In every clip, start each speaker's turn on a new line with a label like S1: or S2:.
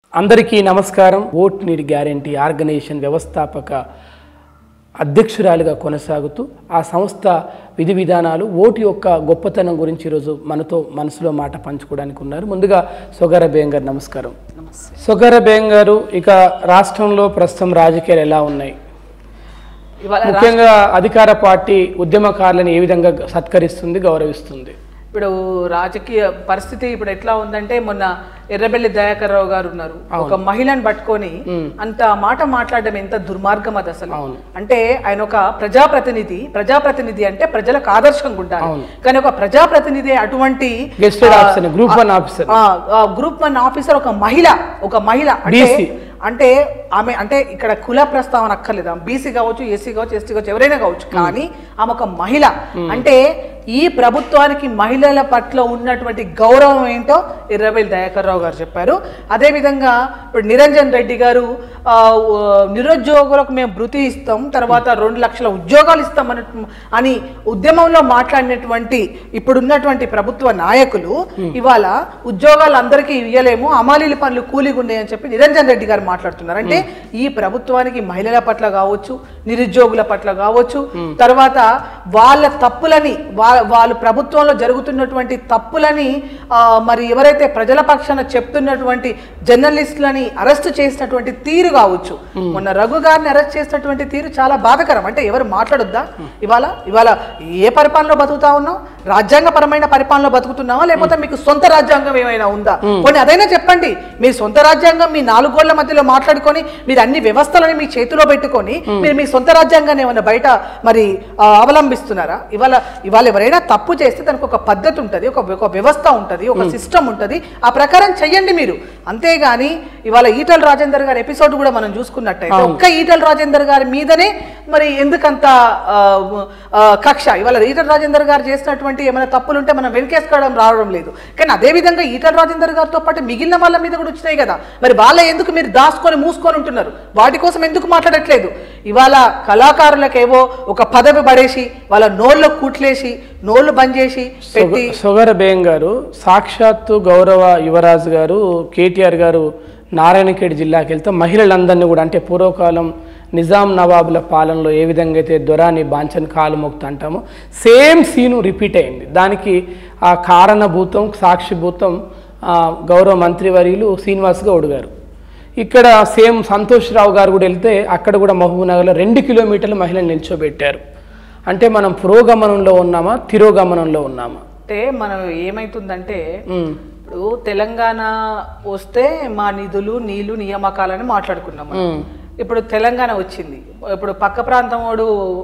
S1: అందరికీ నమస్కారం vote need guarantee organisation వ్యవస్థాపక అధ్యక్షురాలిగా కొనసాగుతూ ఆ సంస్థ విధి విధానాలు ఓటు యొక్క గొప్పతనం గురించి ఈరోజు మనతో మనసులో మాట పంచుకోవడానికి ఉన్నారు ముందుగా సొగర బేయం గారు నమస్కారం సొగర బేయం గారు ఇక రాష్ట్రంలో ప్రస్తుతం రాజకీయాలు ఎలా ఉన్నాయి
S2: ఇవాళ
S1: ముఖ్యంగా అధికార పార్టీ ఉద్యమకారులను ఏ విధంగా సత్కరిస్తుంది గౌరవిస్తుంది
S2: ఇప్పుడు రాజకీయ పరిస్థితి ఇప్పుడు ఎట్లా ఉందంటే మొన్న ఎర్రబెల్లి దయాకర్ రావు గారు ఉన్నారు ఒక మహిళను పట్టుకొని అంత మాట మాట్లాడడం ఎంత దుర్మార్గం అది అసలు
S1: అవును.
S2: అంటే ఆయన ఒక ప్రజాప్రతినిధి ప్రజాప్రతినిధి అంటే ప్రజలకు ఆదర్శంగా ఉండాలి
S1: అవును.
S2: కానీ ఒక ప్రజాప్రతినిధి అటువంటి
S1: gazetted officer group one officer
S2: ఆ, ఆ గ్రూప్ వన్ ఆఫీసర్ ఒక మహిళ ఒక మహిళ అంటే
S1: BC.
S2: అంటే ఆమె అంటే ఇక్కడ కుల ప్రస్తావన అక్కర్లేదు బీసీ కావచ్చు ఎస్సీ కావచ్చు ఎస్టీ కావచ్చు ఎవరైనా కావచ్చు కానీ ఆమె ఒక మహిళ అంటే ఈ ప్రభుత్వానికి మహిళల పట్ల ఉన్నటువంటి గౌరవం ఏంటో ఎర్రబెల్లి దయాకర్ రావు గారు చెప్పారు అదేవిధంగా ఇప్పుడు నిరంజన్ రెడ్డి గారు ఆ, ఓ, నిరుద్యోగులకు మేము భృతి ఇస్తాం తర్వాత రెండు లక్షల ఉద్యోగాలు ఇస్తాం అని అని ఉద్యమంలో మాట్లాడినటువంటి ఇప్పుడున్నటువంటి ప్రభుత్వ నాయకులు ఇవాళ ఉద్యోగాలు అందరికీ ఇవ్వలేము అమాలీల పనులు కూలీగా ఉన్నాయి అని చెప్పి నిరంజన్ రెడ్డి గారు మాట్లాడుతున్నారు అంటే ఈ ప్రభుత్వానికి మహిళల పట్ల కావచ్చు నిరుద్యోగుల పట్ల కావచ్చు తర్వాత వాళ్ళ తప్పులని వా- వాళ్ళు ప్రభుత్వంలో జరుగుతున్నటువంటి తప్పులని ఆ, మరి ఎవరైతే ప్రజల పక్షాన చెప్తున్నటువంటి జర్నలిస్టులని అరెస్ట్ చేసినటువంటి తీరు కావచ్చు మొన్న రఘు గారిని అరెస్ట్ చేసినటువంటి తీరు చాలా బాధకరం అంటే ఎవరు మాట్లాడొద్దా ఇవాళ ఇవాళ ఏ పరిపాలనలో బతుకుతా ఉన్నాం రాజ్యాంగపరమైన పరిపాలనలో బతుకుతున్నావా లేకపోతే మీకు సొంత రాజ్యాంగం ఏమైనా ఉందా కొన్ని అదైనా చెప్పండి మీ సొంత రాజ్యాంగం మీ నాలుగు గోళ్ల మధ్యలో మాట్లాడుకొని మీరు అన్ని వ్యవస్థలని మీ చేతిలో పెట్టుకొని మీరు మీ సొంత రాజ్యాంగాన్ని ఏమైనా బయట మరి ఆ, అవలంబిస్తున్నారా ఇవాళ ఇవాళ ఎవరైనా తప్పు చేస్తే దానికి ఒక పద్ధతి ఉంటుంది ఒక ఒక వ్యవస్థ ఉంటుంది ఒక సిస్టమ్ ఉంటుంది ఆ ప్రకారం చెయ్యండి మీరు అంతేగాని ఇవాళ ఈటల రాజేందర్ గారి ఎపిసోడ్ కూడా మనం చూసుకున్నట్టయితే ఒక్క ఈటల రాజేందర్ గారి మీదనే మరి ఎందుకంత ఆ, ఆ, కక్ష ఇవాళ ఈటల రాజేందర్ గారు చేసినటువంటి ఏమైనా తప్పులుంటే మనం వెనకేసుకోవడం రావడం లేదు కానీ అదే విధంగా ఈటల రాజేందర్ గారితో పాటు మిగిలిన వాళ్ళ మీద కూడా వచ్చినాయి కదా మరి వాళ్ళ ఎందుకు మీరు దాచుకొని మూసుకొని ఉంటున్నారు వాటి కోసం ఎందుకు మాట్లాడట్లేదు ఇవాళ కళాకారులకేవో ఒక పదవి పడేసి వాళ్ళ నోళ్ళు కూట్లేసి నోళ్ళు బంద్ చేసి పెట్టి
S1: సొగర బేయం గారు సాక్షాత్తు గౌరవ యువరాజు గారు కేటీఆర్ గారు నారాయణఖేడ్ జిల్లాకి వెళ్తే మహిళలందరినీ కూడా అంటే పూర్వకాలం నిజాం నవాబుల పాలనలో ఏ విధంగా అయితే దొరాని బాంచన్ కాలు మొక్త అంటామో సేమ్ సీను రిపీట్ అయింది దానికి ఆ కారణభూతం సాక్షిభూతం ఆ, గౌరవ మంత్రివర్యులు శ్రీనివాస్ గౌడ్ గారు ఇక్కడ సేమ్ సంతోష్ రావు గారు కూడా వెళ్తే అక్కడ కూడా మహబూబ్నగర్లో రెండు కిలోమీటర్లు మహిళలు నిల్చోబెట్టారు అంటే మనం పురోగమనంలో ఉన్నామా తిరోగమనంలో ఉన్నామా
S2: అంటే మనం ఏమైతుందంటే
S1: ఉమ్,
S2: ఇప్పుడు తెలంగాణ వస్తే మా నిధులు నీళ్లు నియామకాలని మాట్లాడుకున్నాం మనం.
S1: ఉమ్.
S2: ఇప్పుడు తెలంగాణ వచ్చింది ఇప్పుడు పక్క ప్రాంతం వాడు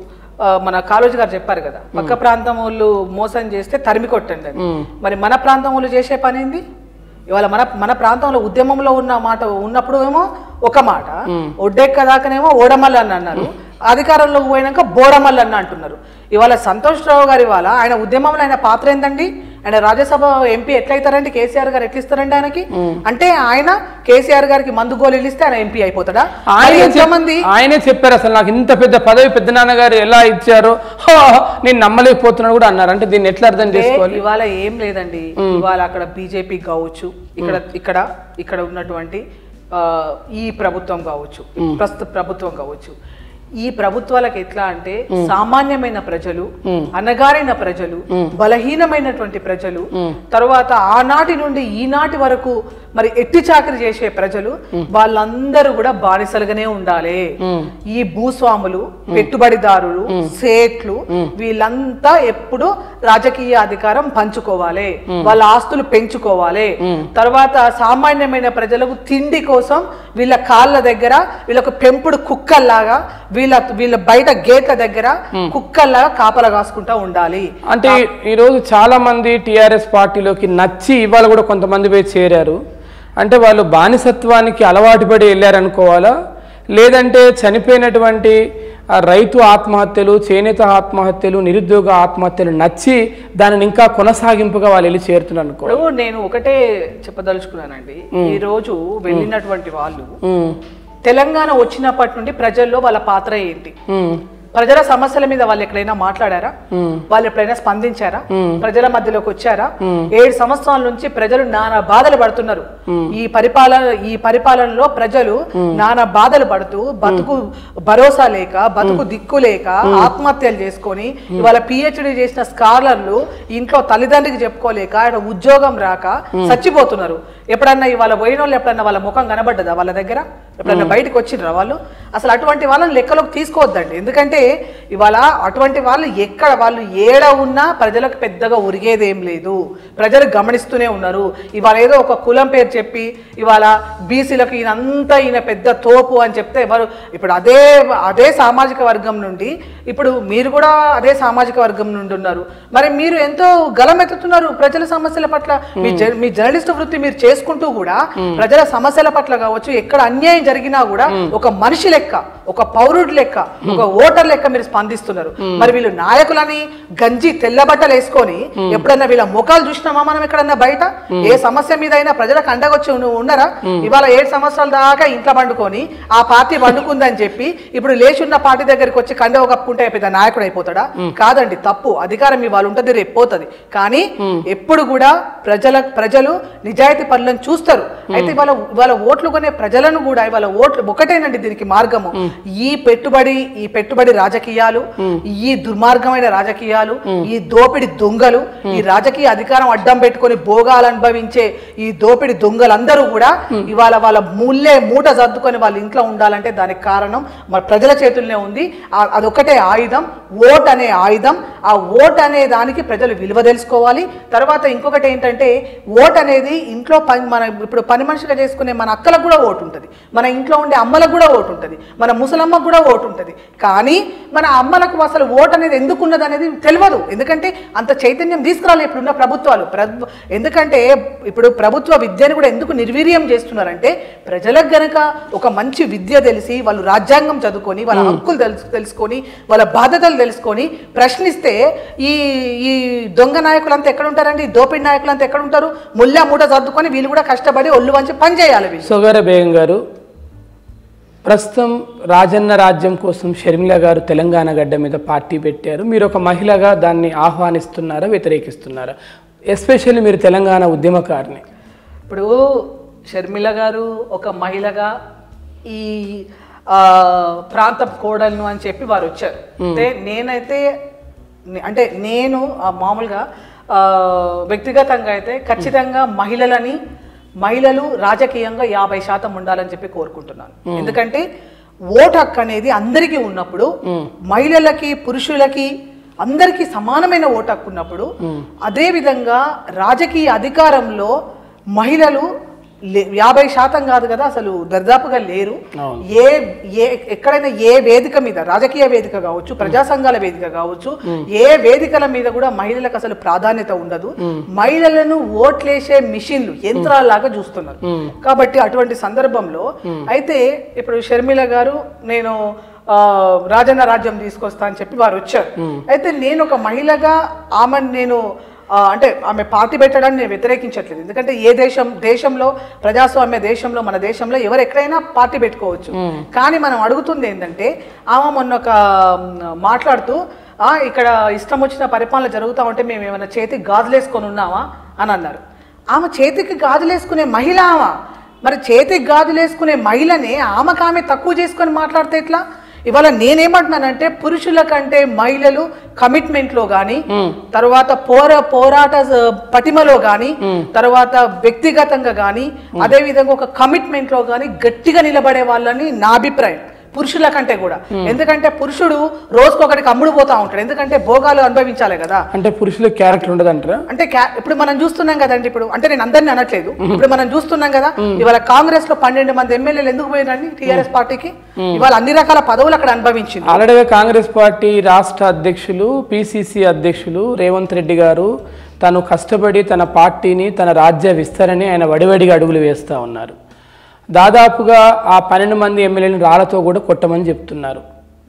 S2: ఆ, మన కాలేజ్ గారు చెప్పారు కదా పక్క ప్రాంతం వాళ్ళు మోసం చేస్తే తరిమి కొట్టండి అని మరి మన ప్రాంతం వాళ్ళు చేసే పని ఏంది ఇవాళ మన మన ప్రాంతంలో ఉద్యమంలో ఉన్న మాట ఉన్నప్పుడు ఏమో ఒక మాట ఒడ్డెక్క దాకానేమో ఓడమల్లి అని అన్నారు అధికారంలోకి పోయినాక బోడమల్లి అన్న అంటున్నారు ఇవాళ సంతోష్ రావు గారు ఇవాళ ఆయన ఉద్యమంలో ఆయన పాత్ర ఏందండి ఆయన రాజ్యసభ ఎంపీ ఎట్లయితారండి కేసీఆర్ గారు ఎట్లా ఇస్తారండి ఆయనకి అంటే ఆయన కేసీఆర్ గారికి మందు గోళీలు ఇస్తే ఆయన ఎంపీ అయిపోతాడా
S1: ఆయనే
S2: మరి
S1: చెప్-
S2: ఎంతమంది
S1: ఆయనే చెప్పారు అసలు నాకు ఇంత పెద్ద పదవి పెద్ద నాన్నగారు ఎలా ఇచ్చారో హా, నేను నమ్మలేకపోతున్నాను కూడా అన్నారు అంటే దీన్ని ఎట్లా అర్థం చేసుకోవాలి
S2: ఇవాళ ఏం లేదండి ఇవాళ అక్కడ బీజేపీ కావచ్చు ఇక్కడ ఇక్కడ ఇక్కడ ఉన్నటువంటి ఆ, ఈ ప్రభుత్వం కావచ్చు ప్రస్తుత ప్రభుత్వం కావచ్చు ఈ ప్రభుత్వాలకు ఎట్లా అంటే సామాన్యమైన ప్రజలు అనగారిన ప్రజలు బలహీనమైనటువంటి ప్రజలు తర్వాత ఆనాటి నుండి ఈనాటి వరకు మరి ఎట్టి చాకరి చేసే ప్రజలు వాళ్ళందరూ కూడా బానిసలుగానే ఉండాలి ఈ భూస్వాములు పెట్టుబడిదారులు సేట్లు వీళ్ళంతా ఎప్పుడు రాజకీయ అధికారం పంచుకోవాలి వాళ్ళ ఆస్తులు పెంచుకోవాలి తర్వాత సామాన్యమైన ప్రజలకు తిండి కోసం వీళ్ళ కాళ్ళ దగ్గర వీళ్ళకు పెంపుడు కుక్కల్లాగా వీళ్ళ వీళ్ళ బయట గేట్ల దగ్గర కుక్కల్లాగా కాపలా కాసుకుంటా ఉండాలి
S1: అంటే ఈరోజు చాలా మంది టీఆర్ఎస్ పార్టీలోకి నచ్చి ఇవాళ కూడా కొంతమంది పోయి చేరారు అంటే వాళ్ళు బానిసత్వానికి అలవాటు పడి వెళ్ళారనుకోవాలా లేదంటే చనిపోయినటువంటి ఆ రైతు ఆత్మహత్యలు చేనేత ఆత్మహత్యలు నిరుద్యోగ ఆత్మహత్యలు నచ్చి దానిని ఇంకా కొనసాగింపుగా వాళ్ళు వెళ్ళి చేరుతున్నారు అనుకో
S2: ఇప్పుడు నేను ఒకటే చెప్పదలుచుకున్నానండి ఈ రోజు వెళ్ళినటువంటి వాళ్ళు
S1: ఉమ్,
S2: తెలంగాణ వచ్చినప్పటి నుండి ప్రజల్లో వాళ్ళ పాత్ర ఏంటి
S1: ఉమ్,
S2: ప్రజల సమస్యల మీద వాళ్ళు ఎక్కడైనా మాట్లాడారా
S1: మ్మ్.
S2: వాళ్ళు ఎప్పుడైనా స్పందించారా ప్రజల మధ్యలోకి వచ్చారా ఏడు సంవత్సరాల నుంచి ప్రజలు నానా బాధలు పడుతున్నారు ఈ పరిపాలన ఈ పరిపాలనలో ప్రజలు నానా బాధలు పడుతూ బతుకు భరోసా లేక బతుకు దిక్కు లేక ఆత్మహత్యలు చేసుకొని ఇవాళ పిహెచ్డి చేసిన స్కాలర్లు ఇంట్లో తల్లిదండ్రికి చెప్పుకోలేక ఆయన ఉద్యోగం రాక చచ్చిపోతున్నారు ఎప్పుడన్నా ఇవాళ పోయిన వాళ్ళు ఎప్పుడన్నా వాళ్ళ ముఖం కనబడ్డదా వాళ్ళ దగ్గర ఎప్పుడన్నా బయటకు వచ్చిండ్రా వాళ్ళు అసలు అటువంటి వాళ్ళని లెక్కలోకి తీసుకోవద్దండి ఎందుకంటే ఇవాళ అటువంటి వాళ్ళు ఎక్కడ వాళ్ళు ఏడ ఉన్నా ప్రజలకు పెద్దగా ఉరిగేదేం లేదు ప్రజలు గమనిస్తూనే ఉన్నారు ఇవాళ ఏదో ఒక కులం పేరు చెప్పి ఇవాళ బీసీలకు ఈయనంతా ఈయన పెద్ద తోపు అని చెప్తే ఎవరు ఇప్పుడు అదే అదే సామాజిక వర్గం నుండి ఇప్పుడు మీరు కూడా అదే సామాజిక వర్గం నుండి ఉన్నారు మరి మీరు ఎంతో గలమెత్తుతున్నారు ప్రజల సమస్యల పట్ల మీ జర్- మీ జర్నలిస్ట్ వృత్తి మీరు చేసుకుంటూ కూడా ప్రజల సమస్యల పట్ల కావచ్చు ఎక్కడ అన్యాయం జరిగినా కూడా ఒక మనిషి లెక్క ఒక పౌరుడి లెక్క ఒక ఓటర్ లెక్క మీరు స్పందిస్తున్నారు మరి వీళ్ళు నాయకులని గంజి తెల్ల బట్టలు వేసుకొని ఎప్పుడన్నా వీళ్ళ ముఖాలు చూసినామా మనం ఎక్కడన్నా బయట ఏ సమస్య మీద అయినా ప్రజలకు అండగొచ్చి ఉన్న- ఉన్నారా ఇవాళ ఏడు సంవత్సరాల దాకా ఇంట్లో పండుకొని ఆ పార్టీ పండుకుందని చెప్పి ఇప్పుడు లేచి ఉన్న పార్టీ దగ్గరికి వచ్చి కండవ కప్పుకుంటే పెద్ద నాయకుడు అయిపోతాడా కాదండి తప్పు అధికారం ఇవాళ ఉంటుంది రేపు పోతుంది కానీ ఎప్పుడు కూడా ప్రజల ప్రజలు నిజాయితీ పనులను చూస్తారు అయితే ఇవాళ ఇవాళ ఓట్లు కొనే ప్రజలను కూడా ఇవాళ ఓట్లు ఒకటేనండి దీనికి మార్గము ఈ పెట్టుబడి ఈ పెట్టుబడి రాజకీయాలు ఈ దుర్మార్గమైన రాజకీయాలు ఈ దోపిడి దొంగలు ఈ రాజకీయ అధికారం అడ్డం పెట్టుకొని భోగాలు అనుభవించే ఈ దోపిడి దొంగలందరూ కూడా ఇవాళ వాళ్ళ ముల్లే మూట సర్దుకొని వాళ్ళ ఇంట్లో ఉండాలంటే దానికి కారణం మన ప్రజల చేతుల్లోనే ఉంది ఆ- అదొక్కటే ఆయుధం ఓట్ అనే ఆయుధం ఆ ఓట్ అనే దానికి ప్రజలు విలువ తెలుసుకోవాలి తర్వాత ఇంకొకటి ఏంటంటే ఓట్ అనేది ఇంట్లో పని మన ఇప్పుడు పని మనిషిగా చేసుకునే మన అక్కలకు కూడా ఓటు ఉంటుంది మన ఇంట్లో ఉండే అమ్మలకు కూడా ఓటు ఉంటుంది మన ముసలమ్మకు కూడా ఓటు ఉంటుంది కానీ మన అమ్మలకు అసలు ఓటు అనేది ఎందుకు ఉన్నది అనేది తెలియదు ఎందుకంటే అంత చైతన్యం తీసుకురాలి ఇప్పుడున్న ప్రభుత్వాలు ప్రభు ఎందుకంటే ఇప్పుడు ప్రభుత్వ విద్యను కూడా ఎందుకు నిర్వీర్యం చేస్తున్నారంటే ప్రజలకు గనక ఒక మంచి విద్య తెలిసి వాళ్ళు రాజ్యాంగం చదువుకొని వాళ్ళ హక్కులు తెలుసు తెలుసుకొని వాళ్ళ బాధ్యతలు తెలుసుకొని ప్రశ్నిస్తే ఈ ఈ దొంగ నాయకులంతా ఎక్కడ ఉంటారండి ఈ దోపిడి నాయకులంతా ఎక్కడ ఉంటారు ముల్లా మూట సర్దుకొని వీళ్ళు కూడా కష్టపడి ఒళ్ళు వంచి పని చేయాలి వీళ్ళు
S1: సోగార బేగం గారు ప్రస్తుతం రాజన్న రాజ్యం కోసం షర్మిల గారు తెలంగాణ గడ్డ మీద పార్టీ పెట్టారు మీరు ఒక మహిళగా దాన్ని ఆహ్వానిస్తున్నారా వ్యతిరేకిస్తున్నారా ఎస్పెషల్లీ మీరు తెలంగాణ ఉద్యమకారిని
S2: ఇప్పుడు షర్మిల గారు ఒక మహిళగా ఈ ఆ, ప్రాంత కోడలను అని చెప్పి వారు వచ్చారు అంటే నేనైతే నే- అంటే నేను ఆ, మామూలుగా ఆ, వ్యక్తిగతంగా అయితే ఖచ్చితంగా మహిళలని మహిళలు రాజకీయంగా యాభై శాతం ఉండాలని చెప్పి కోరుకుంటున్నాను ఎందుకంటే ఓటు హక్కు అనేది అందరికీ ఉన్నప్పుడు మహిళలకి పురుషులకి అందరికీ సమానమైన ఓటు హక్కు ఉన్నప్పుడు అదే విధంగా రాజకీయ అధికారంలో మహిళలు లే- యాభై శాతం కాదు కదా అసలు దర్దాపుగా లేరు
S1: అవును.
S2: ఏ ఏ ఎక్కడైనా ఏ వేదిక మీద రాజకీయ వేదిక కావచ్చు ప్రజా సంఘాల వేదిక కావచ్చు ఏ వేదికల మీద కూడా మహిళలకు అసలు ప్రాధాన్యత ఉండదు మహిళలను ఓట్లేసే మిషన్లు యంత్రాల్లాగా చూస్తున్నారు కాబట్టి అటువంటి సందర్భంలో అయితే ఇప్పుడు షర్మిల గారు నేను ఆ, రాజన్న రాజ్యం తీసుకొస్తా అని చెప్పి వారు వచ్చారు అయితే నేను ఒక మహిళగా ఆమె నేను ఆ, అంటే ఆమె పార్టీ పెట్టడాన్ని నేను వ్యతిరేకించట్లేదు ఎందుకంటే ఏ దేశం దేశంలో ప్రజాస్వామ్య దేశంలో మన దేశంలో ఎవరు ఎక్కడైనా పార్టీ పెట్టుకోవచ్చు కానీ మనం అడుగుతుంది ఏంటంటే ఆమె మొన్న ఒక మ్, మాట్లాడుతూ "ఆ, ఇక్కడ ఇష్టం వచ్చిన పరిపాలన జరుగుతూ ఉంటే మేము ఏమైనా చేతికి గాజులేసుకొని ఉన్నామా అని అన్నారు ఆమె చేతికి గాజులేసుకునే మహిళ ఆమె మరి చేతికి గాజులేసుకునే మహిళనే ఆమెకు ఆమె తక్కువ చేసుకొని మాట్లాడితే ఎట్లా ఇవాళ నేనేమంటున్నానంటే పురుషుల కంటే మహిళలు కమిట్మెంట్ లో గాని తర్వాత పోర పోరాట స- పటిమలో గాని తర్వాత వ్యక్తిగతంగా గాని అదే విధంగా ఒక కమిట్మెంట్ లో గాని గట్టిగా నిలబడే వాళ్ళని నా అభిప్రాయం పురుషుల కంటే కూడా ఎందుకంటే పురుషుడు రోజుకొకటికి అమ్ముడు పోతా ఉంటాడు ఎందుకంటే భోగాలు అనుభవించాలి కదా
S1: అంటే పురుషులకు క్యారెక్టర్ ఉండదంటారా
S2: అంటే క్యా- ఇప్పుడు మనం చూస్తున్నాం కదండి ఇప్పుడు అంటే నేను అందరిని అనట్లేదు ఇప్పుడు మనం చూస్తున్నాం కదా ఇవాళ కాంగ్రెస్ లో పన్నెండు మంది ఎమ్మెల్యేలు ఎందుకు పోయినండి టీఆర్ఎస్ పార్టీకి ఇవాళ అన్ని రకాల పదవులు అక్కడ అనుభవించింది
S1: ఆల్రెడీగా కాంగ్రెస్ పార్టీ రాష్ట్ర అధ్యక్షులు పిసిసి అధ్యక్షులు రేవంత్ రెడ్డి గారు తను కష్టపడి తన పార్టీని తన రాజ్య విస్తరణని ఆయన వడివడిగా అడుగులు వేస్తూ ఉన్నారు దాదాపుగా ఆ పన్నెండు మంది ఎమ్మెల్యేలను రాళ్లతో కూడా కొట్టమని చెప్తున్నారు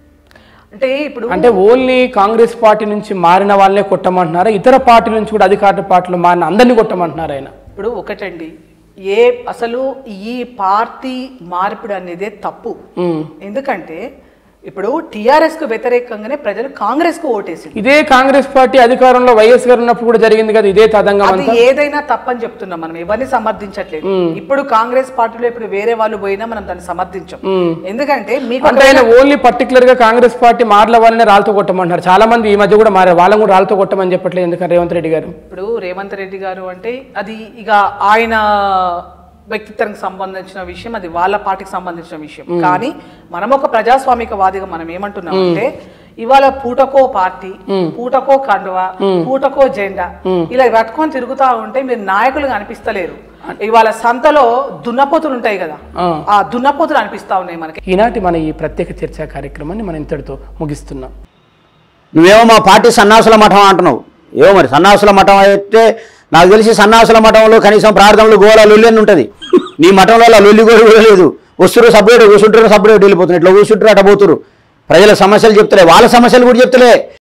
S2: అంటే ఇప్పుడు
S1: అంటే ఓన్లీ కాంగ్రెస్ పార్టీ నుంచి మారిన వాళ్ళనే కొట్టమంటున్నారా ఇతర పార్టీ నుంచి కూడా అధికార పార్టీలో మారిన అందరినీ కొట్టమంటున్నారు ఆయన
S2: ఇప్పుడు ఒకటండి ఏ అసలు ఈ పార్టీ మార్పిడి అనేదే తప్పు
S1: ఉమ్,
S2: ఎందుకంటే ఇప్పుడు టిఆర్ఎస్ కు వ్యతిరేకంగానే ప్రజలు కాంగ్రెస్ కు ఓటేసింది
S1: ఇదే కాంగ్రెస్ పార్టీ అధికారంలో వైఎస్ గారు ఉన్నప్పుడు కూడా జరిగింది కదా ఇదే తదంగం
S2: అది
S1: అంతా
S2: ఏదైనా తప్పని చెప్తున్నాం మనం ఎవరిని సమర్థించట్లేదు ఇప్పుడు కాంగ్రెస్ పార్టీలో ఇప్పుడు వేరే వాళ్ళు పోయినా మనం దాన్ని సమర్థించం ఎందుకంటే మీకు
S1: అంటే ఆయన ఓన్లీ పర్టికులర్ గా కాంగ్రెస్ పార్టీ మారల వాళ్ళని రాళ్ళతో కొట్టమంటున్నారు చాలా మంది ఈ మధ్య కూడా మారారు వాళ్ళని కూడా రాళ్ళతో కొట్టమని చెప్పట్లేదు ఎందుకంటే రేవంత్ రెడ్డి గారు
S2: ఇప్పుడు రేవంత్ రెడ్డి గారు అంటే అది ఇక ఆయన వ్యక్తిత్వానికి సంబంధించిన విషయం అది వాళ్ళ పార్టీకి సంబంధించిన విషయం కానీ మనం ఒక ప్రజాస్వామిక వాదిగా మనం ఏమంటున్నాం అంటే ఇవాళ పూటకో పార్టీ పూటకో కండువా పూటకో జెండా ఇలా పట్టుకొని తిరుగుతా ఉంటే మీరు నాయకులు అనిపిస్తలేరు ఇవాళ సంతలో దున్నపోతులు ఉంటాయి కదా
S1: ఆ.
S2: ఆ దున్నపోతులు అనిపిస్తా ఉన్నాయి మనకి
S1: ఈనాటి మన ఈ ప్రత్యేక చర్చా కార్యక్రమాన్ని మనం ఇంతటితో ముగిస్తున్నాం
S3: నువ్వేమో మా పార్టీ సన్నాసుల మఠం అంటున్నావు ఏమో మరి సన్నాసుల మఠం అయితే నాకు తెలిసి సన్నాసుల మఠంలో కనీసం ప్రార్థనలు గోళ లొల్లి అని ఉంటుంది నీ మఠంలో అలా లొల్లి గోలు కూడా లేదు వస్తురు సపరేట్ కూర్చుంటారు సపరేట్ వెళ్ళిపోతున్నారు ఇట్లా కూర్చుంటారు అట్ట పోతురు ప్రజల సమస్యలు చెప్తలే వాళ్ళ సమస్యలు కూడా చెప్తలే